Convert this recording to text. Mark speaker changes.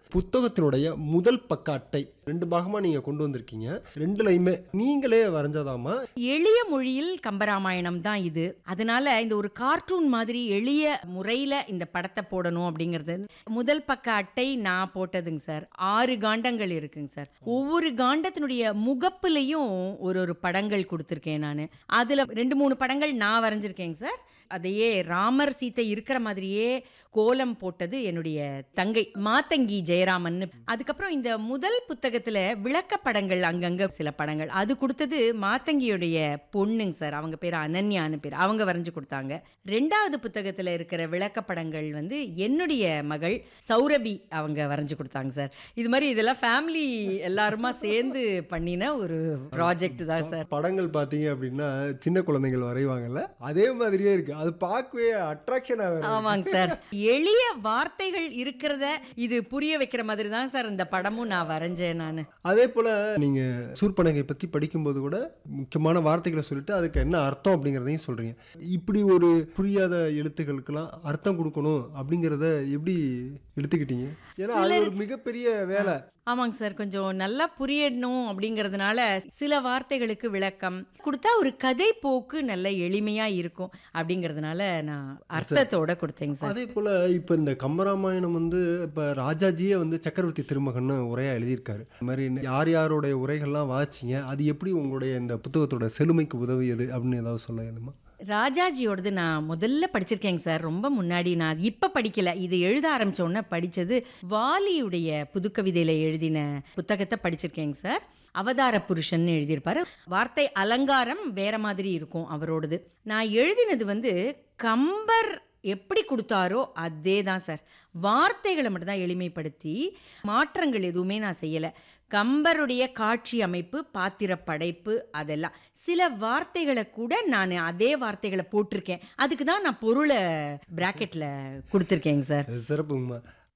Speaker 1: புத்தகத்தினுடைய முதல் பக்க அட்டை ரெண்டு பாகமா நீங்க கொண்டு வந்திருக்கீங்க ரெண்டுலையுமே நீங்களே வரைஞ்சதாமா
Speaker 2: எளிய மொழியில் கம்பராமாயணம் தான் இது அதனால இந்த ஒரு கார்ட்டூன் மாதிரி எளிய முறையில இந்த படத்தை போடணும் அப்படிங்கிறது முதல் பக்க அட்டை நான் போட்டதுங்க சார் ஆறு காண்டங்கள் இருக்குங்க சார் ஒவ்வொரு காண்டத்தினுடைய முகப்புலையும் ஒரு ஒரு படங்கள் கொடுத்துருக்கேன் நான் அதுல ரெண்டு மூணு படங்கள் நான் வரைஞ்சிருக்கேங்க சார் அதையே ராமர் சீத்தை இருக்கிற மாதிரியே கோலம் போட்டது என்னுடைய தங்கை மாத்தங்கி ஜெயராமன் அதுக்கப்புறம் இந்த முதல் புத்தகத்துல விளக்கப்படங்கள் அங்கங்க சில படங்கள் அது கொடுத்தது மாத்தங்கியுடைய பொண்ணுங்க சார் அவங்க பேர் அனன்யான்னு பேர் அவங்க வரைஞ்சு கொடுத்தாங்க ரெண்டாவது புத்தகத்துல இருக்கிற விளக்கப்படங்கள் வந்து என்னுடைய மகள் சௌரபி அவங்க வரைஞ்சு கொடுத்தாங்க சார் இது மாதிரி இதெல்லாம் ஃபேமிலி எல்லாருமா சேர்ந்து பண்ணின ஒரு ப்ராஜெக்ட் தான் சார்
Speaker 1: படங்கள் பார்த்தீங்க அப்படின்னா சின்ன குழந்தைகள் வரைவாங்கல்ல அதே மாதிரியே இருக்கு அது பார்க்கவே அட்ராக்ஷனாக
Speaker 2: ஆமாங்க சார் எளிய வார்த்தைகள் இருக்கிறத இது புரிய வைக்கிற மாதிரி தான் சார் இந்த படமும் நான் வரைஞ்சேன் நான்
Speaker 1: அதே போல நீங்க சூர்பனகை பத்தி படிக்கும்போது கூட முக்கியமான வார்த்தைகளை சொல்லிட்டு அதுக்கு என்ன அர்த்தம் அப்படிங்கிறதையும் சொல்றீங்க இப்படி ஒரு புரியாத எழுத்துக்களுக்கெல்லாம் அர்த்தம் கொடுக்கணும் அப்படிங்கிறத எப்படி எடுத்துக்கிட்டீங்க ஏன்னா அது ஒரு மிகப்பெரிய வேலை
Speaker 2: ஆமாங்க சார் கொஞ்சம் நல்லா புரியணும் அப்படிங்கிறதுனால சில வார்த்தைகளுக்கு விளக்கம் கொடுத்தா ஒரு கதை போக்கு நல்ல எளிமையா இருக்கும் அப்படிங்கிறதுனால நான் அர்த்தத்தோட கொடுத்தேங்க சார்
Speaker 1: அதே போல இப்ப இந்த கம்பராமாயணம் வந்து இப்ப ராஜாஜியே வந்து சக்கரவர்த்தி திருமகன்னு உரையா எழுதியிருக்காரு இந்த மாதிரி யார் யாருடைய உரைகள்லாம் வாசிச்சீங்க அது எப்படி உங்களுடைய இந்த புத்தகத்தோட செழுமைக்கு உதவியது அப்படின்னு ஏதாவது சொல்ல வேணுமா
Speaker 2: ராஜாஜியோடது நான் முதல்ல படிச்சிருக்கேங்க சார் ரொம்ப முன்னாடி நான் இப்போ படிக்கல இது எழுத ஆரம்பிச்ச உடனே படித்தது வாலியுடைய புதுக்கவிதையில் எழுதின புத்தகத்தை படிச்சிருக்கேங்க சார் அவதார புருஷன் எழுதியிருப்பாரு வார்த்தை அலங்காரம் வேற மாதிரி இருக்கும் அவரோடது நான் எழுதினது வந்து கம்பர் எப்படி கொடுத்தாரோ அதே தான் சார் வார்த்தைகளை மட்டும்தான் எளிமைப்படுத்தி மாற்றங்கள் எதுவுமே நான் செய்யலை கம்பருடைய காட்சி அமைப்பு பாத்திர படைப்பு அதெல்லாம் சில வார்த்தைகளை கூட நான் அதே வார்த்தைகளை போட்டிருக்கேன் அதுக்கு தான் நான் பொருளை பிராக்கெட்டில் கொடுத்துருக்கேங்க சார்
Speaker 1: அது சிறப்புங்கம்மா